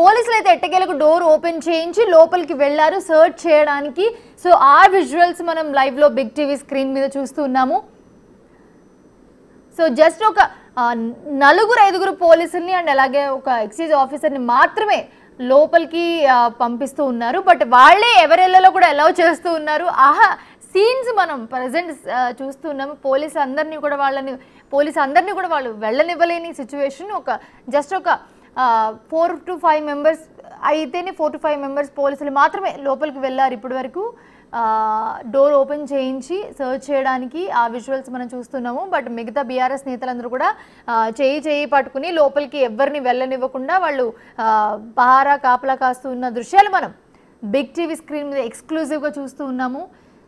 పోలీసులు అయితే ఎట్టకేలకు డోర్ ఓపెన్ చేయించి లోపలికి వెళ్ళారు సర్చ్ చేయడానికి సో ఆ విజువల్స్ మనం లైవ్లో బిగ్ టీవీ స్క్రీన్ మీద చూస్తూ ఉన్నాము సో జస్ట్ ఒక ఆ, నలుగురు ఐదుగురు పోలీసుల్ని అండ్ అలాగే ఒక ఎక్సైజ్ ఆఫీసర్ని మాత్రమే లోపలికి ఆ, పంపిస్తూ ఉన్నారు బట్ వాళ్ళే ఎవరెళ్ళలో కూడా అలౌ చేస్తూ ఉన్నారు ఆహా సీన్స్ మనం ప్రజెంట్ చూస్తున్నాము పోలీసు అందరినీ కూడా వాళ్ళని పోలీసు అందరినీ కూడా వాళ్ళు వెళ్ళనివ్వలేని సిచ్యువేషన్ ఒక జస్ట్ ఒక ఫోర్ టు ఫైవ్ మెంబర్స్ అయితేనే ఫోర్ టు ఫైవ్ మెంబర్స్ పోలీసులు మాత్రమే లోపలికి వెళ్ళారు ఇప్పటి వరకు డోర్ ఓపెన్ చేయించి సర్చ్ చేయడానికి ఆ విజువల్స్ మనం చూస్తున్నాము బట్ మిగతా బీఆర్ఎస్ నేతలందరూ కూడా ఆ, చేయి చేయి పట్టుకుని లోపలికి ఎవరిని వెళ్ళనివ్వకుండా వాళ్ళు ఆ, పహారా కాపలా కాస్తూ ఉన్న దృశ్యాలు మనం బిగ్ టీవీ స్క్రీన్ మీద ఎక్స్క్లూజివ్గా చూస్తూ ఉన్నాము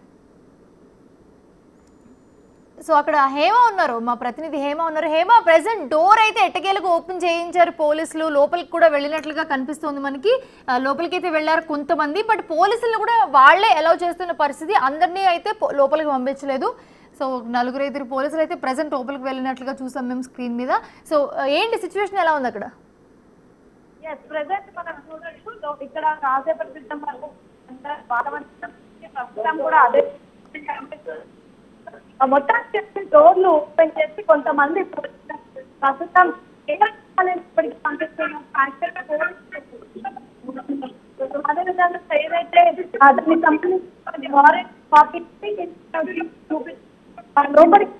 సో అక్కడ హేమ ఉన్నారు మా ప్రతినిధి హేమ ఉన్నారు హేమ ప్రెసెంట్ డోర్ అయితే ఎట్టకేలకు ఓపెన్ చేయించారు పోలీసులు లోపలికి కూడా వెళ్ళినట్లుగా కనిపిస్తుంది మనకి ఆ, లోపలికి అయితే వెళ్ళారు కొంతమంది బట్ పోలీసులు కూడా వాళ్ళే అలౌ చేస్తున్న పరిస్థితి అందరినీ అయితే పో- లోపలికి పంపించలేదు సో నలుగురు ఐదుగురు పోలీసులు అయితే ప్రెసెంట్ లోపలికి వెళ్ళినట్లుగా చూసాం మేము స్క్రీన్ మీద సో ఆ, ఏంటి సిచ్యువేషన్ ఎలా ఉంది అక్కడ ఎస్ ప్రెసెంట్ మనం చూడొచ్చు లో- ఇక్కడ కాసేపటి క్రితం వరకు అంతా వాతావరణం ప్రస్తుతం కూడా అదే కనిపిస్తుంది. ఆ మొత్తానికి డోర్లు ఓపెన్ చేసి కొంతమంది ప్రస్తుతం ఏ రకాలైన ఇప్పటికి పంపిస్తున్నాం యాక్చువల్గా పోలీసులు అదేవిధంగా ఏదైతే ఆ దానికి సంబంధించిన వారెంట్ కాపీ చూపి ఆ లోపలికి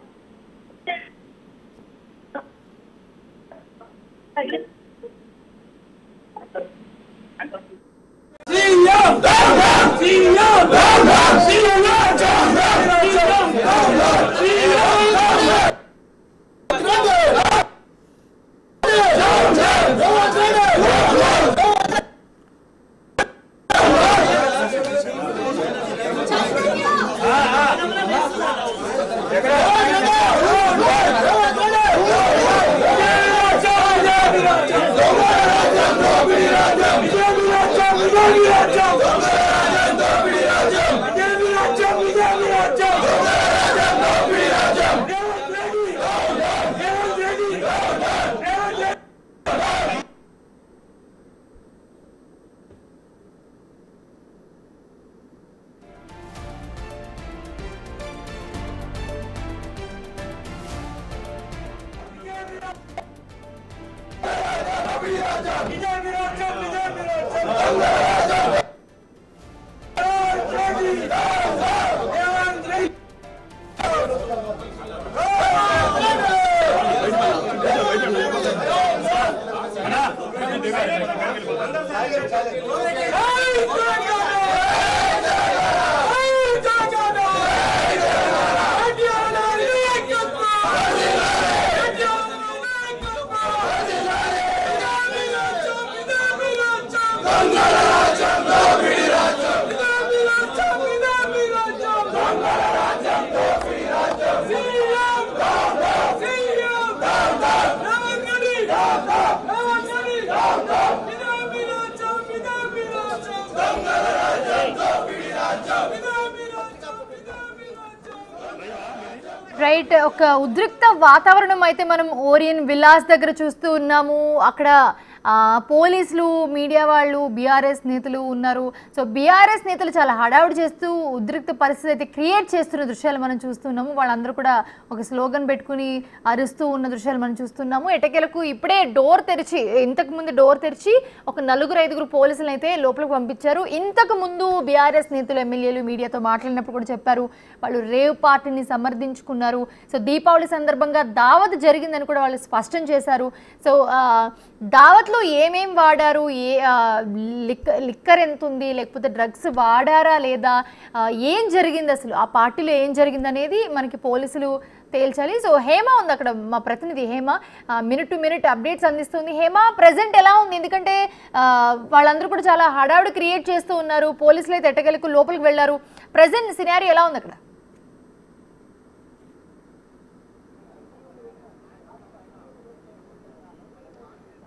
రైట్ ఒక ఉద్రిక్త వాతావరణం అయితే మనం ఓరియన్ విలాస్ దగ్గర చూస్తూ ఉన్నాము అక్కడ ఆ, పోలీసులు మీడియా వాళ్ళు బీఆర్ఎస్ నేతలు ఉన్నారు సో బీఆర్ఎస్ నేతలు చాలా హడావుడి చేస్తూ ఉద్రిక్త పరిస్థితి అయితే క్రియేట్ చేస్తున్న దృశ్యాలు మనం చూస్తున్నాము వాళ్ళందరూ కూడా ఒక స్లోగన్ పెట్టుకుని అరుస్తూ ఉన్న దృశ్యాలు మనం చూస్తున్నాము ఎటకెలకు ఇప్పుడే డోర్ తెరిచి ఇంతకు ముందు డోర్ తెరిచి ఒక నలుగురు ఐదుగురు పోలీసులు అయితే లోపలికి పంపించారు ఇంతకు ముందు బీఆర్ఎస్ నేతలు ఎమ్మెల్యేలు మీడియాతో మాట్లాడినప్పుడు కూడా చెప్పారు వాళ్ళు రేవ్ పార్టీని సమర్థించుకున్నారు సో దీపావళి సందర్భంగా దావత్ జరిగిందని కూడా వాళ్ళు స్పష్టం చేశారు సో ఆ, దావత్లో ఏమేం వాడారు ఏ ఆ, లిక్క లిక్కర్ ఎంత ఉంది లేకపోతే డ్రగ్స్ వాడారా లేదా ఆ, ఏం జరిగింది అసలు ఆ పార్టీలో ఏం జరిగింది అనేది మనకి పోలీసులు తేల్చాలి సో హేమ ఉంది అక్కడ మా ప్రతినిధి Hema minute to minute updates అందిస్తుంది హేమ ప్రజెంట్ ఎలా ఉంది ఎందుకంటే ఆ, వాళ్ళందరూ కూడా చాలా హడావుడి క్రియేట్ చేస్తూ ఉన్నారు పోలీసులు అయితే ఎట్టగలకు లోపలికి వెళ్ళారు ప్రజెంట్ సినారీ ఎలా ఉంది అక్కడ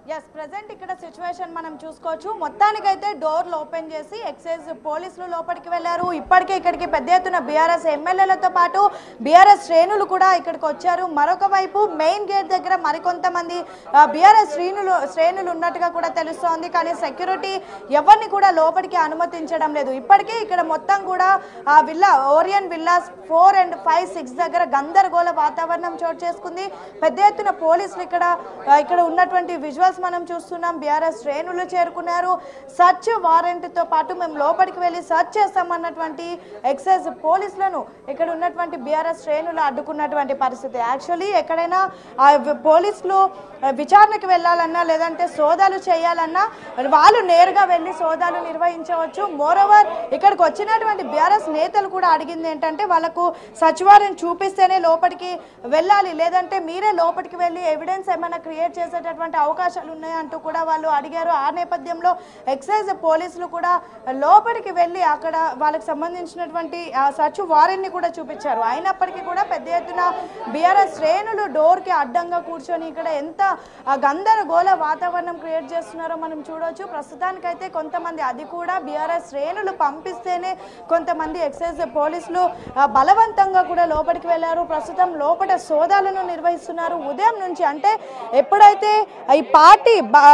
ఎస్ ప్రజెంట్ ఇక్కడ సిచ్యువేషన్ మనం చూసుకోవచ్చు మొత్తానికైతే డోర్లు ఓపెన్ చేసి ఎక్సైజ్ పోలీసులు లోపలికి వెళ్ళారు ఇప్పటికే ఇక్కడికి పెద్ద ఎత్తున బీఆర్ఎస్ ఎమ్మెల్యేలతో పాటు బీఆర్ఎస్ శ్రేణులు కూడా ఇక్కడికి వచ్చారు మరొక వైపు మెయిన్ గేట్ దగ్గర మరికొంతమంది బీఆర్ఎస్ శ్రేణులు శ్రేణులు ఉన్నట్టుగా కూడా తెలుస్తోంది కానీ సెక్యూరిటీ ఎవరిని కూడా లోపలికి అనుమతించడం లేదు ఇప్పటికే ఇక్కడ మొత్తం కూడా ఆ villa Orion villas four and five six దగ్గర గందరగోళ వాతావరణం చోటు చేసుకుంది పెద్ద ఎత్తున పోలీసులు ఇక్కడ ఆ, ఇక్కడ ఉన్నటువంటి విజువల్స్ మనం చూస్తున్నాం బీఆర్ఎస్ శ్రేణులు చేరుకున్నారు సర్చ్ వారెంట్ తో పాటు మేము లోపలికి వెళ్ళి సర్చ్ చేస్తామన్నటువంటి ఎక్సైజ్ పోలీసులను ఇక్కడ ఉన్నటువంటి బీఆర్ఎస్ శ్రేణులు అడ్డుకున్నటువంటి పరిస్థితి యాక్చువల్లీ ఎక్కడైనా ఆ వి- పోలీసులు ఆ, విచారణకు వెళ్ళాలన్నా లేదంటే సోదాలు చేయాలన్నా వాళ్ళు నేరుగా వెళ్ళి సోదాలు నిర్వహించవచ్చు మోరోవర్ ఇక్కడికి వచ్చినటువంటి బీఆర్ఎస్ నేతలు కూడా అడిగింది ఏంటంటే వాళ్ళకు సచివాలయం చూపిస్తేనే లోపలికి వెళ్ళాలి లేదంటే మీరే లోపలికి వెళ్ళి ఎవిడెన్స్ ఏమైనా క్రియేట్ చేసేటటువంటి అవకాశాలు ఉన్నాయంటూ కూడా వాళ్ళు అడిగారు ఆ నేపథ్యంలో ఎక్సైజ్ పోలీసులు కూడా లోపలికి వెళ్ళి అక్కడ వాళ్ళకి సంబంధించినటువంటి సచ్ వారెంట్ని కూడా చూపించారు అయినప్పటికీ కూడా పెద్ద ఎత్తున బీఆర్ఎస్ శ్రేణులు డోర్కి అడ్డంగా కూర్చొని ఇక్కడ ఎంత ఆ, గందరగోళ వాతావరణం క్రియేట్ చేస్తున్నారో మనం చూడొచ్చు ప్రస్తుతానికైతే కొంతమంది అది కూడా బీఆర్ఎస్ శ్రేణులు పంపిస్తేనే కొంతమంది ఎక్సైజ్ పోలీసులు ఆ, బలవంతంగా కూడా లోపలికి వెళ్ళారు ప్రస్తుతం లోపల సోదాలను నిర్వహిస్తున్నారు ఉదయం నుంచి అంటే ఎప్పుడైతే ఈ పార్టీ బా-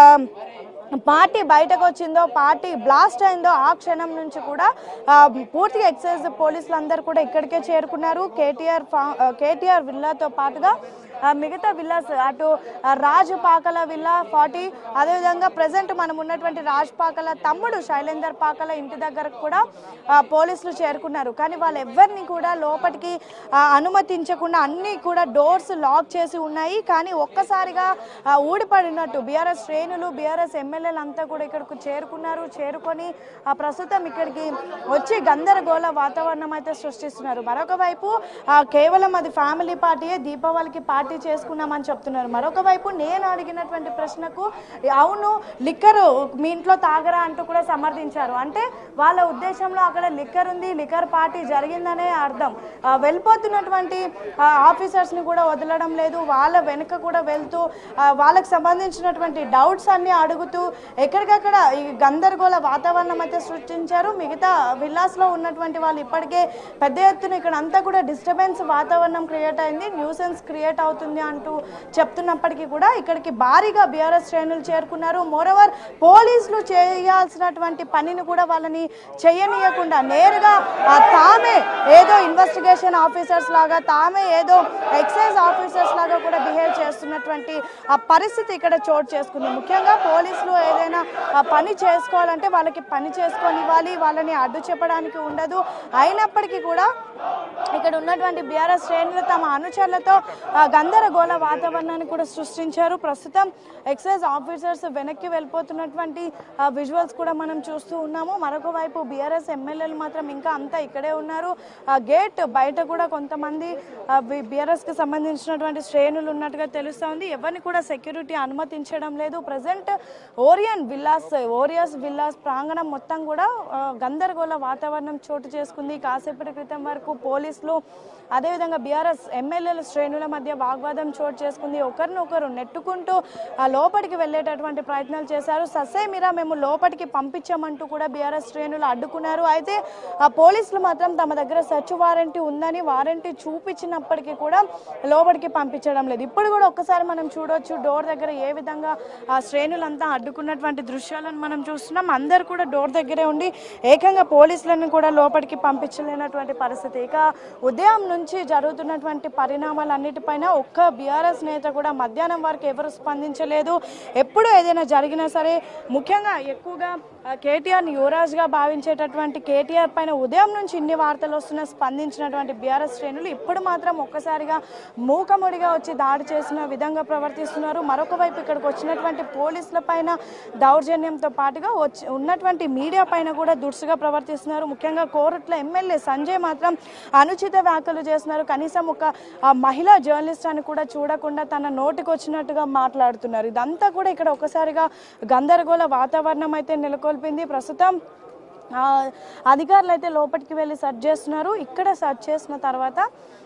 పార్టీ బయటకు వచ్చిందో పార్టీ బ్లాస్ట్ అయిందో ఆ క్షణం నుంచి కూడా ఆ, పూర్తిగా ఎక్సైజ్ పోలీసులు అందరూ కూడా ఇక్కడికే చేరుకున్నారు కేటీఆర్ ఫా- ఆ, కేటీఆర్ విల్లాతో పాటుగా ఆ, మిగతా విల్లాస్ అటు ఆ, రాజు పాకల విల్లా ఫార్టీ అదేవిధంగా ప్రజెంట్ మనం ఉన్నటువంటి రాజ్ పాకల తమ్ముడు శైలేందర్ పాకల ఇంటి దగ్గర కూడా ఆ, పోలీసులు చేరుకున్నారు కానీ వాళ్ళు ఎవరిని కూడా లోపలికి ఆ, అనుమతించకుండా అన్ని కూడా డోర్స్ లాక్ చేసి ఉన్నాయి కానీ ఒక్కసారిగా ఆ, ఊడిపడినట్టు బీఆర్ఎస్ శ్రేణులు బీఆర్ఎస్ ఎమ్మెల్యేలు అంతా కూడా ఇక్కడికి చేరుకున్నారు చేరుకొని ఆ, ప్రస్తుతం ఇక్కడికి వచ్చి గందరగోళ వాతావరణం అయితే సృష్టిస్తున్నారు మరొక వైపు ఆ, కేవలం అది ఫ్యామిలీ పార్టీయే దీపావళికి పార్టీ చేసుకున్నామని చెప్తున్నారు మరొక వైపు నేను అడిగినటువంటి ప్రశ్నకు అవును లిక్కర్ మీ ఇంట్లో తాగరా అంటూ కూడా సమర్థించారు అంటే వాళ్ళ ఉద్దేశంలో అక్కడ లిక్కర్ ఉంది లిక్కర్ పార్టీ జరిగిందనే అర్థం ఆ, వెళ్ళిపోతున్నటువంటి ఆ, ఆఫీసర్స్ ని కూడా వదలడం లేదు వాళ్ళ వెనుక కూడా వెళ్తూ ఆ, వాళ్ళకి సంబంధించినటువంటి డౌట్స్ అన్ని అడుగుతూ ఎక్కడికక్కడ ఈ గందరగోళ వాతావరణం అయితే సృష్టించారు మిగతా విల్లాస్ లో ఉన్నటువంటి వాళ్ళు ఇప్పటికే పెద్ద ఎత్తున ఇక్కడ అంతా కూడా డిస్టర్బెన్స్ వాతావరణం క్రియేట్ అయింది న్యూసెన్స్ క్రియేట్ అవుతుంది అంటూ చెప్తున్నప్పటికీ కూడా ఇక్కడికి భారీగా బీఆర్ఎస్ శ్రేణులు చేరుకున్నారు మోరవర్ పోలీసులు చేయాల్సినటువంటి పనిని కూడా వాళ్ళని చేయనీయకుండా నేరుగా ఆ, తామే ఏదో ఇన్వెస్టిగేషన్ ఆఫీసర్స్ లాగా తామే ఏదో ఎక్సైజ్ ఆఫీసర్స్ లాగా కూడా బిహేవ్ చేస్తున్నటువంటి ఆ పరిస్థితి ఇక్కడ చోటు చేసుకుంది ముఖ్యంగా పోలీసులు ఏదైనా ఆ, పని చేసుకోవాలంటే వాళ్ళకి పని చేసుకొని ఇవ్వాలి వాళ్ళని అడ్డు చెప్పడానికి ఉండదు అయినప్పటికీ కూడా ఇక్కడ ఉన్నటువంటి బీఆర్ఎస్ శ్రేణులు తమ అనుచరులతో ఆ, గందరగోళ వాతావరణాన్ని కూడా సృష్టించారు ప్రస్తుతం ఎక్సైజ్ ఆఫీసర్స్ వెనక్కి వెళ్ళిపోతున్నటువంటి విజువల్స్ కూడా మనం చూస్తూ ఉన్నాము మరొక వైపు బీఆర్ఎస్ ఎమ్మెల్యేలు మాత్రం ఇంకా అంతా ఇక్కడే ఉన్నారు ఆ గేట్ బయట కూడా కొంతమంది బీఆర్ఎస్ కి సంబంధించినటువంటి శ్రేణులు ఉన్నట్టుగా తెలుస్తోంది ఎవరిని కూడా సెక్యూరిటీ అనుమతించడం లేదు present Orion villas Orion villas ప్రాంగణం మొత్తం కూడా ఆ, గందరగోళ వాతావరణం చోటు చేసుకుంది కాసేపటి క్రితం వరకు పోలీసులు అదేవిధంగా బీఆర్ఎస్ ఎమ్మెల్యేల శ్రేణుల మధ్య వాగ్వాదం చోటు చేసుకుంది ఒకరినొకరు నెట్టుకుంటూ ఆ లోపలికి వెళ్ళేటటువంటి ప్రయత్నాలు చేశారు ససేమిరా మేము లోపలికి పంపించామంటూ కూడా బీఆర్ఎస్ శ్రేణులు అడ్డుకున్నారు అయితే ఆ పోలీసులు మాత్రం తమ దగ్గర సర్చ్ వారంటీ ఉందని వారంటీ చూపించినప్పటికీ కూడా లోపలికి పంపించడం లేదు ఇప్పుడు కూడా ఒక్కసారి మనం చూడొచ్చు డోర్ దగ్గర ఏ విధంగా ఆ శ్రేణులంతా అడ్డుకున్నటువంటి దృశ్యాలను మనం చూస్తున్నాం అందరు కూడా డోర్ దగ్గరే ఉండి ఏకంగా పోలీసులను కూడా లోపలికి పంపించలేనటువంటి పరిస్థితి ఇక ఉదయం నుంచి జరుగుతున్నటువంటి పరిణామాలన్నిటిపైన ఒక్క బీఆర్ఎస్ నేత కూడా మధ్యాహ్నం వరకు ఎవరు స్పందించలేదు ఎప్పుడు ఏదైనా జరిగినా సరే ముఖ్యంగా ఎక్కువగా ఆ, కేటీఆర్ని యువరాజ్గా భావించేటటువంటి కేటీఆర్ పైన ఉదయం నుంచి ఇన్ని వార్తలు వస్తున్నా స్పందించినటువంటి బీఆర్ఎస్ శ్రేణులు ఇప్పుడు మాత్రం ఒక్కసారిగా మూకముడిగా వచ్చి దాడి చేసిన విధంగా ప్రవర్తిస్తున్నారు మరొక వైపు ఇక్కడికి వచ్చినటువంటి పోలీసుల పైన దౌర్జన్యంతో పాటుగా వచ్చి ఉన్నటువంటి మీడియా పైన కూడా దురుసుగా ప్రవర్తిస్తున్నారు ముఖ్యంగా కోరుట్ల ఎమ్మెల్యే సంజయ్ మాత్రం అనుచిత వ్యాఖ్యలు చేస్తున్నారు కనీసం ఒక ఆ, మహిళా జర్నలిస్ట్ అని కూడా చూడకుండా తన నోటికి వచ్చినట్టుగా మాట్లాడుతున్నారు ఇదంతా కూడా ఇక్కడ ఒకసారిగా గందరగోళ వాతావరణం అయితే నెలకొల్పింది ప్రస్తుతం ఆ, అధికారులు అయితే లోపలికి వెళ్ళి సెర్చ్ చేస్తున్నారు ఇక్కడ సెర్చ్ చేసిన తర్వాత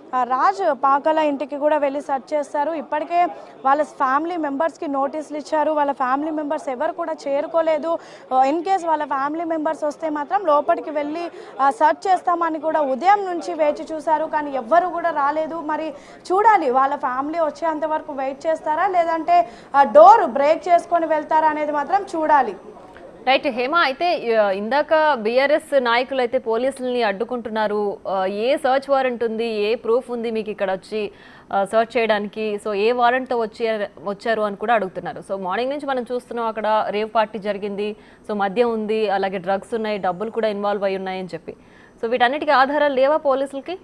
ఆ, రాజ్ పాకల ఇంటికి కూడా వెళ్ళి సెర్చ్ చేస్తారు ఇప్పటికే వాళ్ళ ఫ్యామిలీ మెంబర్స్కి నోటీసులు ఇచ్చారు వాళ్ళ ఫ్యామిలీ మెంబర్స్ ఎవరు కూడా చేరుకోలేదు ఇన్ కేస్ వాళ్ళ ఫ్యామిలీ మెంబర్స్ వస్తే మాత్రం లోపలికి వెళ్ళి సెర్చ్ చేస్తామని కూడా ఉదయం నుంచి వేచి చూశారు కానీ ఎవ్వరు కూడా రాలేదు మరి చూడాలి వాళ్ళ ఫ్యామిలీ వచ్చేంత వరకు వెయిట్ చేస్తారా లేదంటే ఆ డోర్ బ్రేక్ చేసుకొని వెళ్తారా అనేది మాత్రం చూడాలి రైట్ హేమ అయితే ఆ, ఇందాక బీఆర్ఎస్ నాయకులు అయితే పోలీసుల్ని అడ్డుకుంటున్నారు ఆ, ఏ సర్చ్ వారెంట్ ఉంది ఏ ప్రూఫ్ ఉంది మీకు ఇక్కడ వచ్చి సర్చ్ చేయడానికి సో ఏ వారెంట్తో వచ్చి వచ్చారు అని కూడా అడుగుతున్నారు సో మార్నింగ్ నుంచి మనం చూస్తున్నాం అక్కడ రేవ్ పార్టీ జరిగింది సో మద్యం ఉంది అలాగే డ్రగ్స్ ఉన్నాయి డబ్బులు కూడా ఇన్వాల్వ్ అయి ఉన్నాయని చెప్పి సో వీటన్నిటికీ ఆధారాలు లేవా పోలీసులకి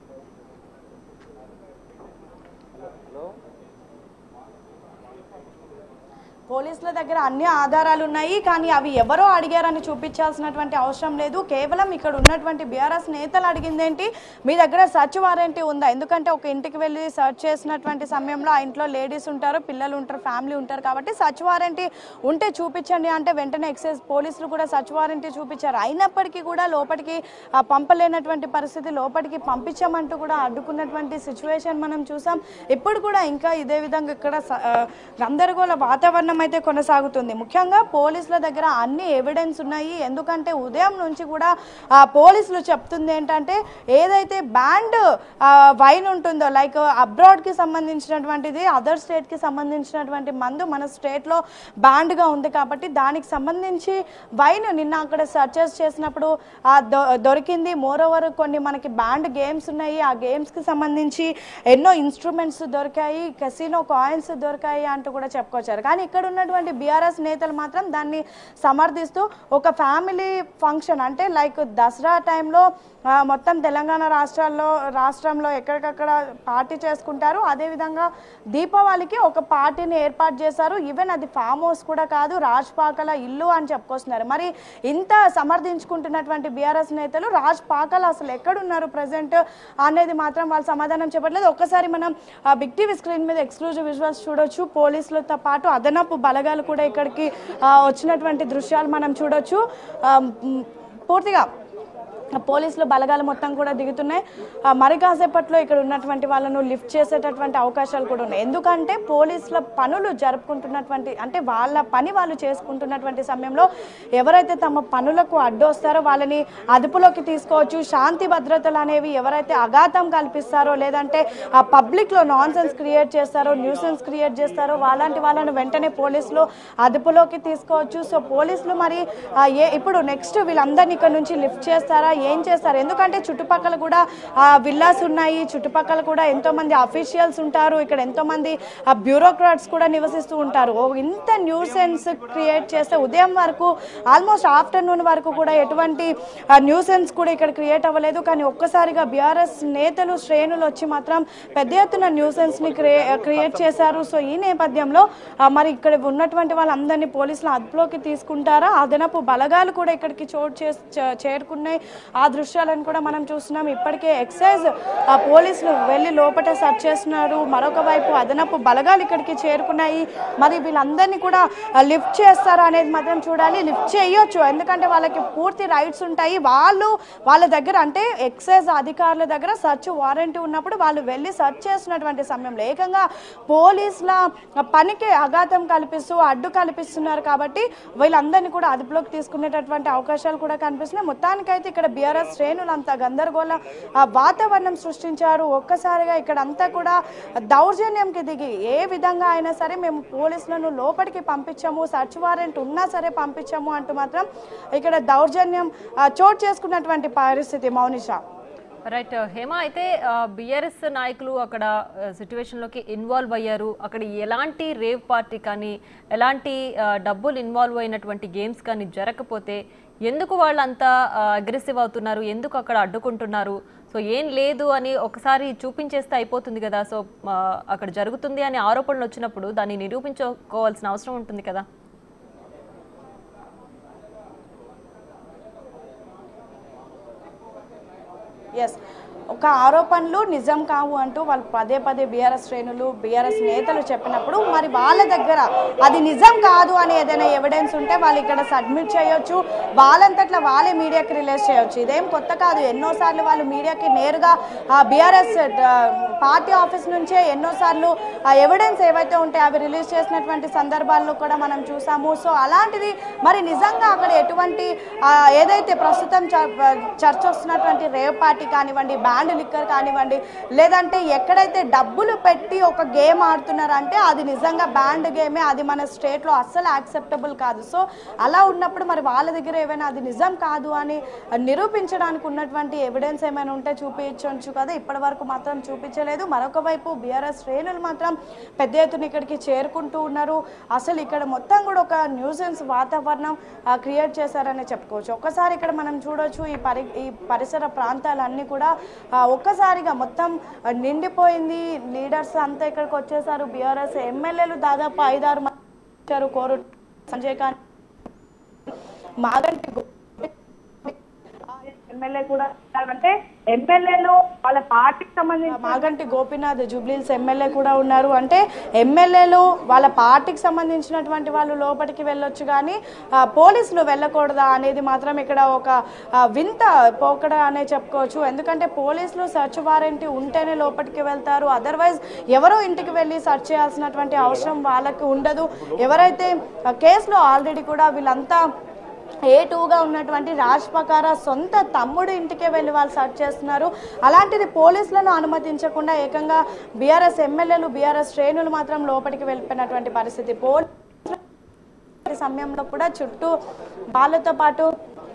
పోలీసుల దగ్గర అన్ని ఆధారాలు ఉన్నాయి కానీ అవి ఎవరో అడిగారని చూపించాల్సినటువంటి అవసరం లేదు కేవలం ఇక్కడ ఉన్నటువంటి బీఆర్ఎస్ నేతలు అడిగిందేంటి మీ దగ్గర సర్చ్ వారెంటీ ఉందా ఎందుకంటే ఒక ఇంటికి వెళ్ళి సర్చ్ చేసినటువంటి సమయంలో ఆ ఇంట్లో లేడీస్ ఉంటారు పిల్లలు ఉంటారు ఫ్యామిలీ ఉంటారు కాబట్టి సర్చ్ వారెంటీ ఉంటే చూపించండి అంటే వెంటనే ఎక్సైజ్ పోలీసులు కూడా సర్చ్ వారెంటీ చూపించారు అయినప్పటికీ కూడా లోపలికి ఆ, పంపలేనటువంటి పరిస్థితి లోపలికి పంపించామంటూ కూడా అడ్డుకున్నటువంటి సిచ్యువేషన్ మనం చూసాం ఇప్పుడు కూడా ఇంకా ఇదే విధంగా ఇక్కడ స- ఆ, గందరగోళ వాతావరణం అయితే కొనసాగుతుంది ముఖ్యంగా పోలీసుల దగ్గర అన్ని ఎవిడెన్స్ ఉన్నాయి ఎందుకంటే ఉదయం నుంచి కూడా ఆ, పోలీసులు చెప్తుంది ఏంటంటే ఏదైతే బ్యాండ్ వైన్ ఉంటుందో లైక్ అబ్రాడ్కి సంబంధించినటువంటిది అదర్ స్టేట్కి సంబంధించినటువంటి మందు మన స్టేట్లో బ్యాండ్గా ఉంది కాబట్టి దానికి సంబంధించి వైన్ నిన్న అక్కడ సర్చెస్ చేసినప్పుడు ఆ దొ- దొరికింది మోర్ ఓవర్ కొన్ని మనకి బ్యాండ్ గేమ్స్ ఉన్నాయి ఆ గేమ్స్కి సంబంధించి ఎన్నో ఇన్స్ట్రుమెంట్స్ దొరికాయి కెసినో కాయిన్స్ దొరికాయి అంటూ కూడా చెప్పుకొచ్చారు కానీ ఇక్కడ ఉన్నటువంటి బీఆర్ఎస్ నేతలు మాత్రం దాన్ని సమర్థిస్తూ ఒక ఫ్యామిలీ ఫంక్షన్ అంటే లైక్ దసరా టైంలో ఆ, మొత్తం తెలంగాణ రాష్ట్రాల్లో రాష్ట్రంలో ఎక్కడికక్కడ పార్టీ చేసుకుంటారు అదేవిధంగా దీపావళికి ఒక పార్టీని ఏర్పాటు చేశారు ఈవెన్ అది ఫామ్ హౌస్ కూడా కాదు రాజ్ పాకల ఇల్లు అని చెప్పుకొస్తున్నారు మరి ఇంత సమర్థించుకుంటున్నటువంటి బీఆర్ఎస్ నేతలు రాజ్ పాకల అసలు ఎక్కడున్నారు ప్రజెంట్ అనేది మాత్రం వాళ్ళు సమాధానం చెప్పట్లేదు ఒక్కసారి మనం ఆ, బిగ్ టీవీ స్క్రీన్ మీద ఎక్స్క్లూజివ్ విజువల్స్ చూడొచ్చు పోలీసులతో పాటు అదనపు బలగాలు కూడా ఇక్కడికి ఆ, వచ్చినటువంటి దృశ్యాలు మనం చూడొచ్చు ఆ, మ్, పూర్తిగా పోలీసులు బలగాలు మొత్తం కూడా దిగుతున్నాయి ఆ, మరి కాసేపట్లో ఇక్కడ ఉన్నటువంటి వాళ్ళను లిఫ్ట్ చేసేటటువంటి అవకాశాలు కూడా ఉన్నాయి ఎందుకంటే పోలీసుల పనులు జరుపుకుంటున్నటువంటి అంటే వాళ్ళ పని వాళ్ళు చేసుకుంటున్నటువంటి సమయంలో ఎవరైతే తమ పనులకు అడ్డొస్తారో వాళ్ళని అదుపులోకి తీసుకోవచ్చు శాంతి భద్రతలు అనేవి ఎవరైతే అఘాతం కల్పిస్తారో లేదంటే ఆ పబ్లిక్లో నాన్ సెన్స్ క్రియేట్ చేస్తారో న్యూసెన్స్ క్రియేట్ చేస్తారో వాళ్ళంటి వాళ్ళను వెంటనే పోలీసులు అదుపులోకి తీసుకోవచ్చు సో పోలీసులు మరి ఆ, ఏ ఇప్పుడు నెక్స్ట్ వీళ్ళందరినీ ఇక్కడ నుంచి లిఫ్ట్ చేస్తారా ఏం చేస్తారు ఎందుకంటే చుట్టుపక్కల కూడా విల్లాస్ ఉన్నాయి చుట్టుపక్కల కూడా ఎంతో మంది అఫీషియల్స్ ఉంటారు ఇక్కడ ఎంతో మంది బ్యూరోక్రాట్స్ కూడా నివసిస్తూ ఉంటారు ఓ ఇంత న్యూసెన్స్ క్రియేట్ చేస్తే ఉదయం వరకు ఆల్మోస్ట్ ఆఫ్టర్నూన్ వరకు కూడా ఎటువంటి న్యూసెన్స్ కూడా ఇక్కడ క్రియేట్ అవ్వలేదు కానీ ఒక్కసారిగా బీఆర్ఎస్ నేతలు శ్రేణులు వచ్చి మాత్రం పెద్ద ఎత్తున న్యూసెన్స్ ని క్రియేట్ చేశారు సో ఈ నేపథ్యంలో ఆ, మరి ఇక్కడ ఉన్నటువంటి వాళ్ళందరినీ పోలీసులు అదుపులోకి తీసుకుంటారా అదనపు బలగాలు కూడా ఇక్కడికి చోటు చేసి చే- చేరుకున్నాయి ఆ దృశ్యాలను కూడా మనం చూస్తున్నాం ఇప్పటికే ఎక్సైజ్ ఆ పోలీసులు వెళ్ళి లోపల సెర్చ్ చేస్తున్నారు మరొక వైపు అదనపు బలగాలు ఇక్కడికి చేరుకున్నాయి మరి వీళ్ళందరినీ కూడా లిఫ్ట్ చేస్తారా అనేది మాత్రం చూడాలి లిఫ్ట్ చేయొచ్చు ఎందుకంటే వాళ్ళకి పూర్తి రైట్స్ ఉంటాయి వాళ్ళు వాళ్ళ దగ్గర అంటే ఎక్సైజ్ అధికారుల దగ్గర సర్చ్ వారెంటీ ఉన్నప్పుడు వాళ్ళు వెళ్ళి సర్చ్ చేస్తున్నటువంటి సమయంలో ఏకంగా పోలీసుల పనికి అఘాతం కల్పిస్తూ అడ్డు కల్పిస్తున్నారు కాబట్టి వీళ్ళందరినీ కూడా అదుపులోకి తీసుకునేటటువంటి అవకాశాలు కూడా కనిపిస్తున్నాయి మొత్తానికైతే ఇక్కడ బీఆర్ఎస్ శ్రేణులు అంతా గందరగోళ ఆ, వాతావరణం సృష్టించారు ఒక్కసారిగా ఇక్కడ అంతా కూడా దౌర్జన్యంకి దిగి ఏ విధంగా అయినా సరే మేము పోలీసులను లోపలికి పంపించాము సర్చ్ వారెంట్ ఉన్నా సరే పంపించాము అంటూ మాత్రం ఇక్కడ దౌర్జన్యం ఆ, చోటు చేసుకున్నటువంటి పరిస్థితి మౌనిషా రైట్ హేమ అయితే బీఆర్ఎస్ నాయకులు అక్కడ సిచ్యువేషన్లోకి ఇన్వాల్వ్ అయ్యారు అక్కడ ఎలాంటి రేవ్ పార్టీ కానీ ఎలాంటి ఆ, డబ్బులు ఇన్వాల్వ్ అయినటువంటి గేమ్స్ కానీ జరగకపోతే ఎందుకు వాళ్ళంతా అగ్రెసివ్ అవుతున్నారు ఎందుకు అక్కడ అడ్డుకుంటున్నారు సో ఏం లేదు అని ఒకసారి చూపించేస్తే అయిపోతుంది కదా సో ఆ, అక్కడ జరుగుతుంది అనే ఆరోపణలు వచ్చినప్పుడు దాన్ని నిరూపించుకోవాల్సిన అవసరం ఉంటుంది కదా ఎస్ ఒక ఆరోపణలు నిజం కావు అంటూ వాళ్ళు పదే పదే బీఆర్ఎస్ శ్రేణులు బీఆర్ఎస్ నేతలు చెప్పినప్పుడు మరి వాళ్ళ దగ్గర అది నిజం కాదు అని ఏదైనా ఎవిడెన్స్ ఉంటే వాళ్ళు ఇక్కడ సబ్మిట్ చేయొచ్చు వాళ్ళంతట్లా వాళ్ళే మీడియాకి రిలీజ్ చేయొచ్చు ఇదేం కొత్త కాదు ఎన్నోసార్లు వాళ్ళు మీడియాకి నేరుగా బీఆర్ఎస్ పార్టీ ఆఫీస్ నుంచే ఎన్నోసార్లు ఆ ఎవిడెన్స్ ఏవైతే ఉంటాయో అవి రిలీజ్ చేసినటువంటి సందర్భాల్లో కూడా మనం చూసాము సో అలాంటిది మరి నిజంగా అక్కడ ఎటువంటి ఆ, ఏదైతే ప్రస్తుతం చ- చర్చ వస్తున్నటువంటి రేవ్ పార్టీ కానివ్వండి బ్యాండ్ లిక్కర్ కానివ్వండి లేదంటే ఎక్కడైతే డబ్బులు పెట్టి ఒక గేమ్ ఆడుతున్నారంటే అది నిజంగా బ్యాండ్ గేమే అది మన స్టేట్లో అస్సలు యాక్సెప్టబుల్ కాదు సో అలా ఉన్నప్పుడు మరి వాళ్ళ దగ్గర ఏమైనా అది నిజం కాదు అని నిరూపించడానికి ఉన్నటువంటి ఎవిడెన్స్ ఏమైనా ఉంటే చూపించవచ్చు కదా ఇప్పటి వరకు మాత్రం చూపించలేదు మరొక వైపు బీఆర్ఎస్ శ్రేణులు మాత్రం పెద్ద ఎత్తున ఇక్కడికి చేరుకుంటూ ఉన్నారు అసలు ఇక్కడ మొత్తం కూడా ఒక న్యూసెన్స్ వాతావరణం క్రియేట్ చేశారని చెప్పుకోవచ్చు ఒక్కసారి ఇక్కడ మనం చూడొచ్చు ఈ పరి ఈ పరిసర ప్రాంతాలన్నీ కూడా ఆ, ఒక్కసారిగా మొత్తం ఆ, నిండిపోయింది లీడర్స్ అంతా ఇక్కడికి వచ్చేసారు బీఆర్ఎస్ ఎమ్మెల్యేలు దాదాపు ఐదారు మంది వచ్చారు కోరు సంజయ్ ఖాన్ మాగంటి గు- ఎమ్మెల్యే కూడా అంటే ఎమ్మెల్యేలు వాళ్ళ పార్టీకి సంబంధించి మాగంటి గోపీనాథ్ జూబ్లీల్స్ ఎమ్మెల్యే కూడా ఉన్నారు అంటే ఎమ్మెల్యేలు వాళ్ళ పార్టీకి సంబంధించినటువంటి వాళ్ళు లోపలికి వెళ్ళొచ్చు కానీ ఆ, పోలీసులు వెళ్ళకూడదా అనేది మాత్రం ఇక్కడ ఒక ఆ, వింత పోకడ అనే చెప్పుకోవచ్చు ఎందుకంటే పోలీసులు సర్చ్ వారెంట్ ఉంటేనే లోపలికి వెళ్తారు అదర్వైజ్ ఎవరో ఇంటికి వెళ్ళి సర్చ్ చేయాల్సినటువంటి అవసరం వాళ్ళకి ఉండదు ఎవరైతే ఆ, కేసులో ఆల్రెడీ కూడా వీళ్ళంతా ఏ టూగా ఉన్నటువంటి రాజ్ పకారా సొంత తమ్ముడు ఇంటికే వెళ్ళి వాళ్ళు సర్చ్ చేస్తున్నారు అలాంటిది పోలీసులను అనుమతించకుండా ఏకంగా బీఆర్ఎస్ ఎమ్మెల్యేలు బీఆర్ఎస్ శ్రేణులు మాత్రం లోపలికి వెళ్ళిపోయినటువంటి పరిస్థితి పోలీసు సమయంలో కూడా చుట్టూ వాళ్ళతో పాటు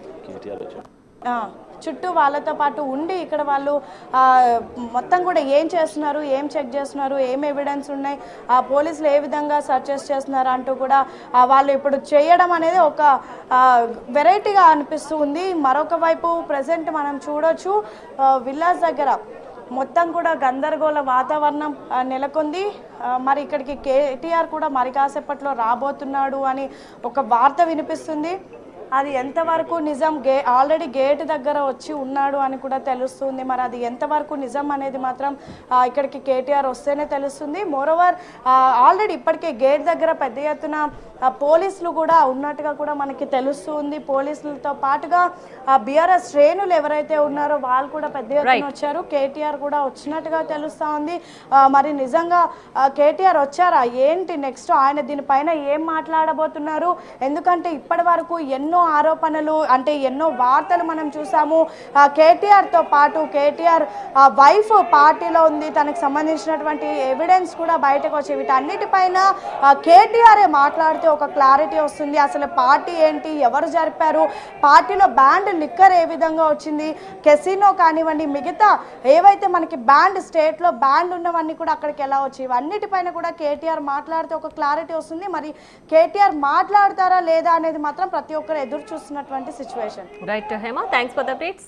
ఆ, చుట్టూ వాళ్ళతో పాటు ఉండి ఇక్కడ వాళ్ళు ఆ, మొత్తం కూడా ఏం చేస్తున్నారు ఏం చెక్ చేస్తున్నారు ఏం ఎవిడెన్స్ ఉన్నాయి ఆ పోలీసులు ఏ విధంగా సర్చెస్ చేస్తున్నారు అంటూ కూడా ఆ, వాళ్ళు ఇప్పుడు చేయడం అనేది ఒక వెరైటీగా అనిపిస్తూ ఉంది మరొక వైపు ప్రజెంట్ మనం చూడొచ్చు ఆ, విల్లాస్ దగ్గర మొత్తం కూడా గందరగోళ వాతావరణం ఆ, నెలకొంది ఆ, మరి ఇక్కడికి కేటీఆర్ కూడా మరి కాసేపట్లో రాబోతున్నాడు అని ఒక వార్త వినిపిస్తుంది అది ఎంతవరకు నిజం గే ఆల్రెడీ గేట్ దగ్గర వచ్చి ఉన్నాడు అని కూడా తెలుస్తుంది మరి అది ఎంతవరకు నిజం అనేది మాత్రం ఆ, ఇక్కడికి కేటీఆర్ వస్తేనే తెలుస్తుంది మోరోవర్ ఆల్రెడీ ఇప్పటికే గేట్ దగ్గర పెద్ద ఎత్తున ఆ, పోలీసులు కూడా ఉన్నట్టుగా కూడా మనకి తెలుస్తుంది పోలీసులతో పాటుగా బీఆర్ఎస్ శ్రేణులు ఎవరైతే ఉన్నారో వాళ్ళు కూడా పెద్ద ఎత్తున వచ్చారు కేటీఆర్ కూడా వచ్చినట్టుగా తెలుస్తా ఉంది ఆ, మరి నిజంగా ఆ, కేటీఆర్ వచ్చారా ఏంటి నెక్స్ట్ ఆయన దీనిపైన ఏం మాట్లాడబోతున్నారు ఎందుకంటే ఇప్పటి వరకు ఎన్నో ఆరోపణలు అంటే ఎన్నో వార్తలు మనం చూసాము ఆ, కేటీఆర్ తో పాటు కేటీఆర్ వైఫ్ పార్టీలో ఉంది తనకు సంబంధించినటువంటి ఎవిడెన్స్ కూడా బయటకు వచ్చే వీటన్నిటిపైన ఆ, కేటీఆర్ మాట్లాడితే ఒక క్లారిటీ వస్తుంది అసలు పార్టీ ఏంటి ఎవరు జరిపారు పార్టీలో బ్యాండ్ లిక్కర్ ఏ విధంగా వచ్చింది కెసినో కానివ్వండి మిగతా ఏవైతే మనకి బ్యాండ్ స్టేట్లో బ్యాండ్ ఉన్నవన్నీ కూడా అక్కడికి ఎలా వచ్చాయి ఇవన్నిటిపైన కూడా కేటీఆర్ మాట్లాడితే ఒక క్లారిటీ వస్తుంది మరి కేటీఆర్ మాట్లాడతారా లేదా అనేది మాత్రం ప్రతి ఒక్కరు ఎదురు చూస్తున్నటువంటి situation right Hema thanks for the updates